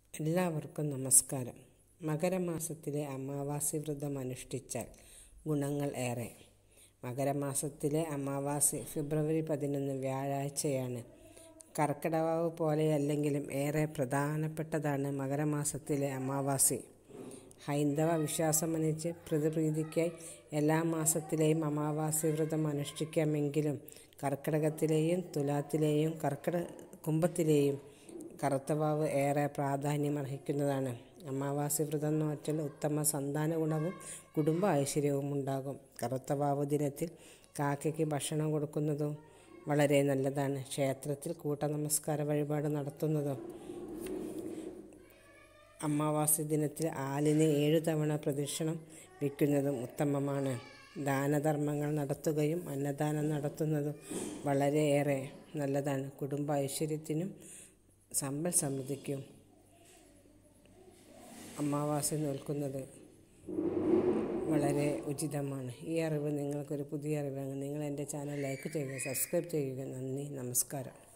എല്ലാവർക്കും നമസ്കാരം മകരമാസത്തിലെ അമാവാസി വ്രതം അനുഷ്ഠിച്ചാൽ ഗുണങ്ങൾ ഏറെ മകരമാസത്തിലെ അമാവാസി ഫെബ്രുവരി പതിനൊന്ന് വ്യാഴാഴ്ചയാണ് കർക്കിടവാവ് പോലെയല്ലെങ്കിലും ഏറെ പ്രധാനപ്പെട്ടതാണ് മകരമാസത്തിലെ അമാവാസി ഹൈന്ദവ വിശ്വാസമനുസരിച്ച് പ്രതിപ്രീതിക്കായി എല്ലാ മാസത്തിലെയും അമാവാസി വ്രതം അനുഷ്ഠിക്കാമെങ്കിലും കർക്കിടകത്തിലെയും തുലാത്തിലെയും കർക്കിട കുംഭത്തിലെയും കറുത്തവാവ് ഏറെ പ്രാധാന്യമർഹിക്കുന്നതാണ് അമാവാസി വ്രതം നോറ്റാൽ ഉത്തമ സന്താന ഗുണവും കുടുംബ ഐശ്വര്യവും ഉണ്ടാകും കറുത്തവാവ് ദിനത്തിൽ കാക്കയ്ക്ക് ഭക്ഷണം കൊടുക്കുന്നതും വളരെ നല്ലതാണ് ക്ഷേത്രത്തിൽ കൂട്ടനമസ്കാര വഴിപാട് നടത്തുന്നതും അമാവാസി ദിനത്തിൽ ആലിന് ഏഴു തവണ പ്രദക്ഷിണം വയ്ക്കുന്നതും ഉത്തമമാണ് ദാനധർമ്മങ്ങൾ നടത്തുകയും അന്നദാനം നടത്തുന്നതും വളരെയേറെ നല്ലതാണ് കുടുംബ ഐശ്വര്യത്തിനും സമ്പൽ സമൃദ്ധിക്കും അമാവാസി നിൽക്കുന്നത് വളരെ ഉചിതമാണ് ഈ അറിവ് നിങ്ങൾക്കൊരു പുതിയ അറിവാണ് നിങ്ങൾ എൻ്റെ ചാനൽ ലൈക്ക് ചെയ്യുക സബ്സ്ക്രൈബ് ചെയ്യുക നന്ദി നമസ്കാരം